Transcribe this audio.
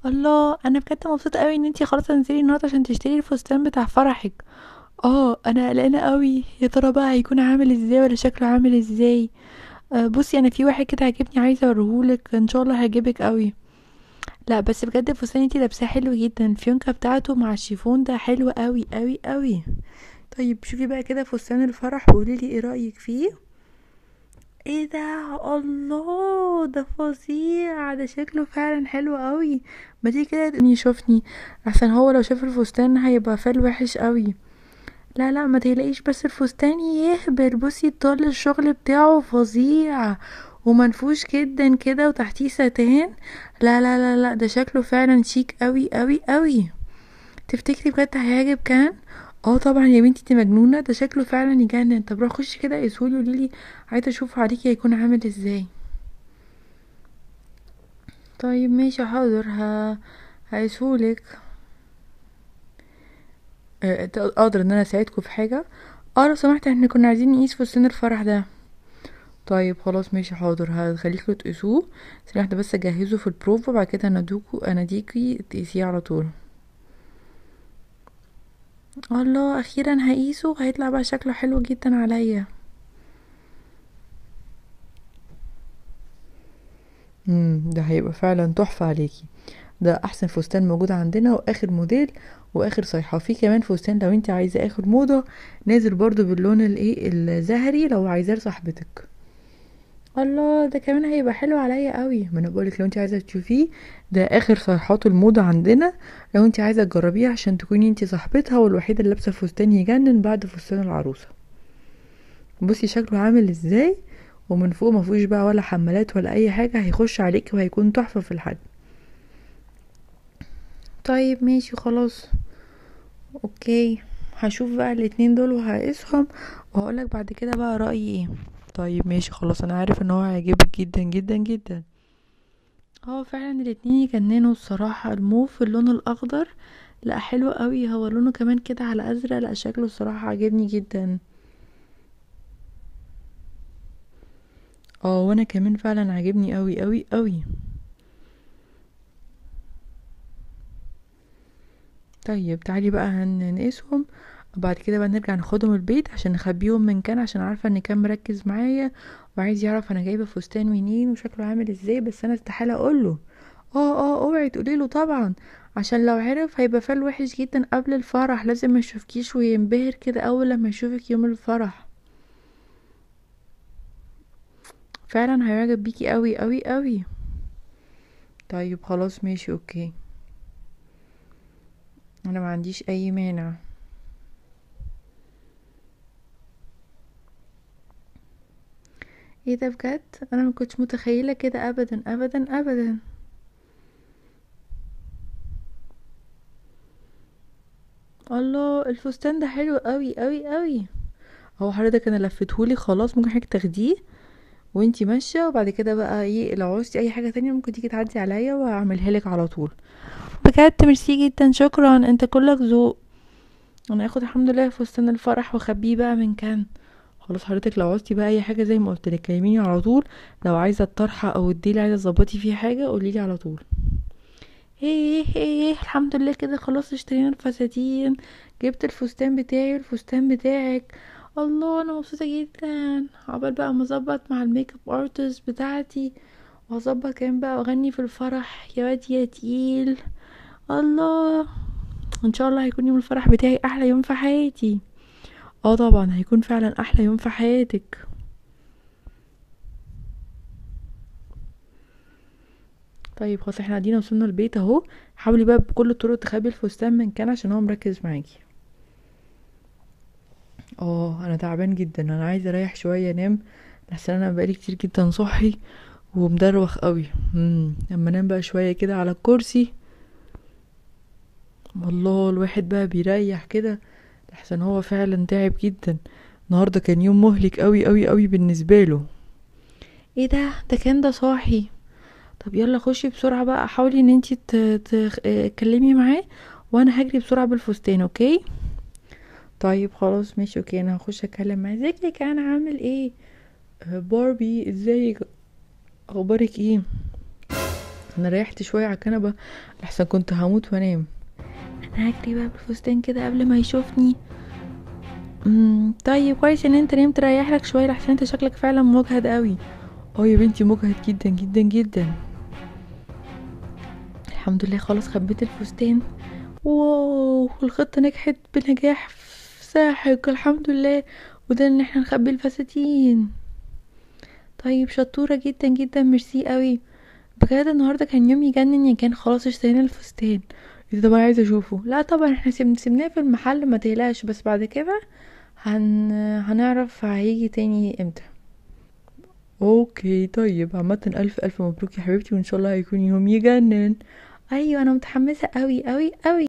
الله انا بجد مبسوطه قوي ان انتي خلاص هتنزلي النهارده عشان تشتري الفستان بتاع فرحك اه انا قلقانه قوي يا ترى بقى هيكون عامل ازاي ولا شكله عامل ازاي أه بصي انا في واحد كده عاجبني عايزه اوريهولك ان شاء الله هيعجبك قوي لا بس بجد الفستان انتي لابساه حلو جدا الفيونكه بتاعته مع الشيفون ده حلو قوي قوي قوي طيب شوفي بقى كده فستان الفرح وقولي لي ايه رايك فيه ايه ده الله ده فظيع ده شكله فعلا حلو قوي ما دي كده يشوفني عشان هو لو شاف الفستان هيبقى فال وحش قوي لا لا ما تقلقيش بس الفستان يهبل بصي طول الشغل بتاعه فظيع ومنفوش جدا كده وتحتيه ستان لا لا لا لا ده شكله فعلا شيك قوي قوي قوي تفتكري بجد هيعجب كان اه طبعا يا بنتي انتي مجنونه ده شكله فعلا يجنن طب روح خشي كده قيسهولي قوليلي عايزه اشوف عليكي هيكون عامل ازاي طيب ماشي حاضر ه... هقيسهولك آه، اقدر ان انا اساعدكم في حاجه اه لو سمحت احنا كنا عايزين نقيس فستان الفرح ده طيب خلاص ماشي حاضر هخليكوا تقيسوه ثانية واحدة بس اجهزه في البروفا بعد كده انادوكوا اناديكي تقيسيه على طول الله اخيرا هقيسه هيطلع بقى شكله حلو جدا عليا امم ده هيبقى فعلا تحفة عليكي ده احسن فستان موجود عندنا واخر موديل واخر صيحة في كمان فستان لو انت عايزة اخر موضة نازل برضو باللون الايه الزهري لو عايزاه لصاحبتك الله ده كمان هيبقى حلو عليا قوي ما انا بقولك لو انت عايزه تشوفيه ده اخر صيحات الموضه عندنا لو انت عايزه تجربيه عشان تكوني انت صاحبتها والوحيده اللي لابسه فستان يجنن بعد فستان العروسه بصي شكله عامل ازاي ومن فوق ما فيهوش بقى ولا حمالات ولا اي حاجه هيخش عليك وهيكون تحفه في الحجم طيب ماشي خلاص اوكي هشوف بقى الاتنين دول وهقيسهم وهقولك بعد كده بقى رايي ايه طيب ماشي خلاص انا عارف ان هو هيعجبك جدا جدا جدا اه فعلا الاتنين يجننوا الصراحه الموف اللون الاخضر لا حلو قوي هو لونه كمان كده على ازرق لا شكله الصراحه عجبني جدا اه وانا كمان فعلا عجبني قوي قوي قوي طيب تعالي بقى هنقيسهم وبعد كده بقى نرجع ناخدهم البيت عشان نخبيهم من كان عشان عارفه ان كان مركز معايا وعايز يعرف انا جايبه فستان منين وشكله عامل ازاي بس انا استحاله اقوله اه اه اوعي تقوليله طبعا عشان لو عرف هيبقى فال وحش جدا قبل الفرح لازم ما يشوفكيش وينبهر كده اول لما يشوفك يوم الفرح فعلا هيعجب بيكي قوي قوي قوي طيب خلاص ماشي اوكي انا ما عنديش اي مانع ايه ده بجد انا ما كنتش متخيله كده ابدا ابدا ابدا الله الفستان ده حلو قوي قوي قوي هو حضرتك انا لفتهولي خلاص ممكن حضرتك تاخديه وانتي ماشيه وبعد كده بقى ايه لو عوزتي اي حاجه تانية ممكن تيجي تعدي عليا واعملها لك على طول بجد ميرسي جدا شكرا انت كلك ذوق انا هاخد الحمد لله فستان الفرح واخبيه بقى من كان خلاص حضرتك لو عوزتي بقى اي حاجه زي ما قلت لك كلميني على طول لو عايزه الطرحه او الديل عايزه تظبطي فيه حاجه قوليلي على طول ايه ايه ايه الحمد لله كده خلاص اشترينا الفساتين جبت الفستان بتاعي والفستان بتاعك الله انا مبسوطه جدا عقبال بقى ما اظبط مع الميك اب ارتست بتاعتي وهظبط كمان بقى واغني في الفرح يا واد يا تقيل الله ان شاء الله هيكون يوم الفرح بتاعي احلى يوم في حياتي اه طبعا هيكون فعلا احلى يوم في حياتك طيب خلاص احنا قاعدين وصلنا البيت اهو حاولي بقى بكل الطرق تخبي الفستان من كان عشان هو مركز معاكي اه انا تعبان جدا انا عايزه اريح شويه انام لحسن انا بقالي كتير جدا صحي ومدروخ قوي امم لما انام بقى شويه كده على الكرسي والله الواحد بقى بيريح كده لحسن هو فعلا تعب جدا النهارده كان يوم مهلك قوي قوي قوي بالنسبه له ايه ده ده كان ده صاحي طب يلا خشي بسرعه بقى حاولي ان انتي تكلمي معاه وانا هجري بسرعه بالفستان اوكي طيب خلاص ماشي اوكي انا هخش اتكلم معاه ازيك يا كان عامل ايه آه، باربي ازيك اخبارك ايه انا ريحت شويه على الكنبه احسن كنت هموت وانام انا هجري بقى بالفستان كده قبل ما يشوفني امم طيب كويس ان انت نمت ريح لك شويه لحسن انت شكلك فعلا مجهد قوي اه يا بنتي مجهد جدا جدا جدا الحمد لله خلاص خبيت الفستان واو الخطة نجحت بنجاح ساحق الحمد لله وده ان احنا نخبي الفساتين طيب شطورة جدا جدا ميرسي قوي بجد النهاردة كان يوم يجنن يعني كان خلاص اشترينا الفستان اذا طبعا عايزة اشوفه لا طبعا احنا سيب- سيبناه في المحل ما تقلقش بس بعد كده هن... هنعرف هيجي تاني امتى اوكي طيب عامة الف الف مبروك يا حبيبتي وان شاء الله هيكون يوم يجنن ايوه انا متحمسة قوي قوي قوي